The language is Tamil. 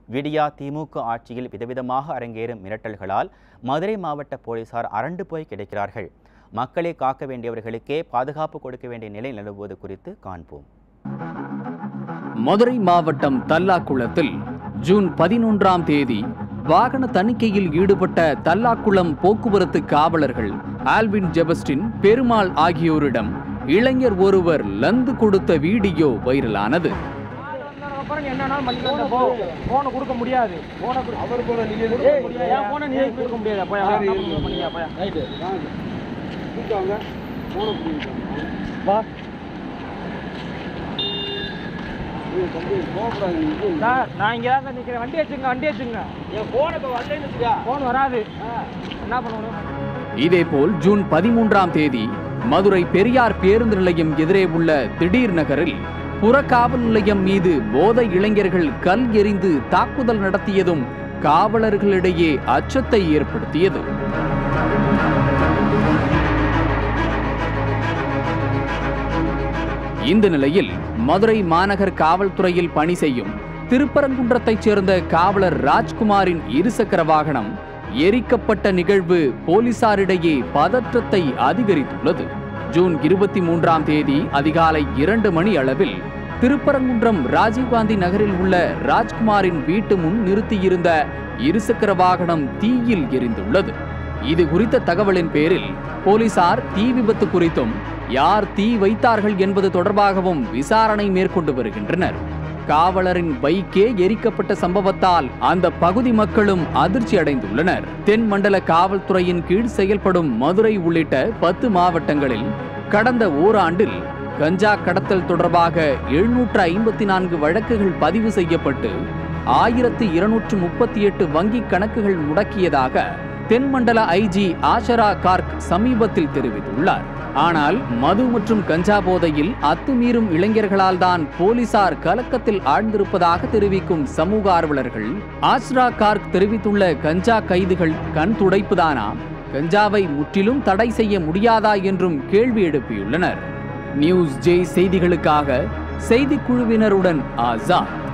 விடியா திமுக ஆட்சியில் விதவிதமாக அரங்கேறும் மிரட்டல்களால் மதுரை மாவட்ட போலீசார் அரண்டு போய் கிடைக்கிறார்கள் மக்களை காக்க வேண்டியவர்களுக்கே பாதுகாப்பு கொடுக்க வேண்டிய நிலை நிலவுவது குறித்து காண்போம் மதுரை மாவட்டம் தல்லாக்குளத்தில் ஜூன் பதினொன்றாம் தேதி வாகன தணிக்கையில் ஈடுபட்ட தல்லாக்குளம் போக்குவரத்து காவலர்கள் ஆல்வின் ஜெபஸ்டின் பெருமாள் ஆகியோரிடம் இளைஞர் ஒருவர் லந்து கொடுத்த வீடியோ வைரலானது அப்புறம் நீ என்னன்னாலும் பண்ணிக்கலாம் இந்த போ போனை கொடுக்க முடியாது போனை அவர் போன நீங்க ஏன் போனை நீ கொடுக்க முடியாது போய் பண்ணியா போய் ரைட்டு கூப்பிட்டாங்க போனை வா சார் நான் இங்கே தான் நிற்கிறேன் வண்டி வச்சுங்க வண்டி வச்சுங்க என் போனை இப்போ வரலன்னு வச்சுக்கா போன் வராது என்ன பண்ணணும் இதேபோல் ஜூன் பதிமூன்றாம் தேதி மதுரை பெரியார் பேருந்து நிலையம் எதிரே உள்ள திடீர் நகரில் புறக்காவல் நிலையம் மீது போதை இளைஞர்கள் கல் எறிந்து தாக்குதல் நடத்தியதும் காவலர்களிடையே அச்சத்தை ஏற்படுத்தியது இந்த நிலையில் மதுரை மாநகர் காவல்துறையில் பணி செய்யும் திருப்பரங்குன்றத்தைச் சேர்ந்த காவலர் ராஜ்குமாரின் இருசக்கர வாகனம் எரிக்கப்பட்ட நிகழ்வு போலீசாரிடையே பதற்றத்தை அதிகரித்துள்ளது ஜூன் இருபத்தி மூன்றாம் தேதி அதிகாலை இரண்டு மணி அளவில் திருப்பரங்குன்றம் ராஜீவ்காந்தி நகரில் உள்ள ராஜ்குமாரின் வீட்டு முன் நிறுத்தியிருந்த இருசக்கர வாகனம் தீயில் எரிந்துள்ளது இது குறித்த தகவலின் பேரில் போலீசார் தீ விபத்து குறித்தும் யார் தீ வைத்தார்கள் என்பது தொடர்பாகவும் விசாரணை மேற்கொண்டு வருகின்றனர் காவலரின் பைக்கே எரிக்கப்பட்ட சம்பவத்தால் அந்த பகுதி மக்களும் அதிர்ச்சி அடைந்துள்ளனர் தென் மண்டல காவல்துறையின் கீழ் செயல்படும் மதுரை உள்ளிட்ட பத்து மாவட்டங்களில் கடந்த ஓராண்டில் கஞ்சா கடத்தல் தொடர்பாக எழுநூற்று ஐம்பத்தி நான்கு வழக்குகள் பதிவு செய்யப்பட்டு ஆயிரத்து இருநூற்று முப்பத்தி எட்டு வங்கிக் கணக்குகள் முடக்கியதாக தென்மண்டல ஐஜி ஆஷரா கார்க் சமீபத்தில் தெரிவித்துள்ளார் ஆனால் மது மற்றும் கஞ்சா போதையில் அத்துமீறும் இளைஞர்களால் தான் போலீசார் கலக்கத்தில் ஆழ்ந்திருப்பதாக தெரிவிக்கும் சமூக ஆர்வலர்கள் ஆஷ்ரா கார்க் தெரிவித்துள்ள கஞ்சா கைதுகள் கண் துடைப்புதானா கஞ்சாவை முற்றிலும் தடை செய்ய முடியாதா என்றும் கேள்வி எழுப்பியுள்ளனர் நியூஸ் ஜே செய்திகளுக்காக செய்திக்குழுவினருடன் ஆசாத்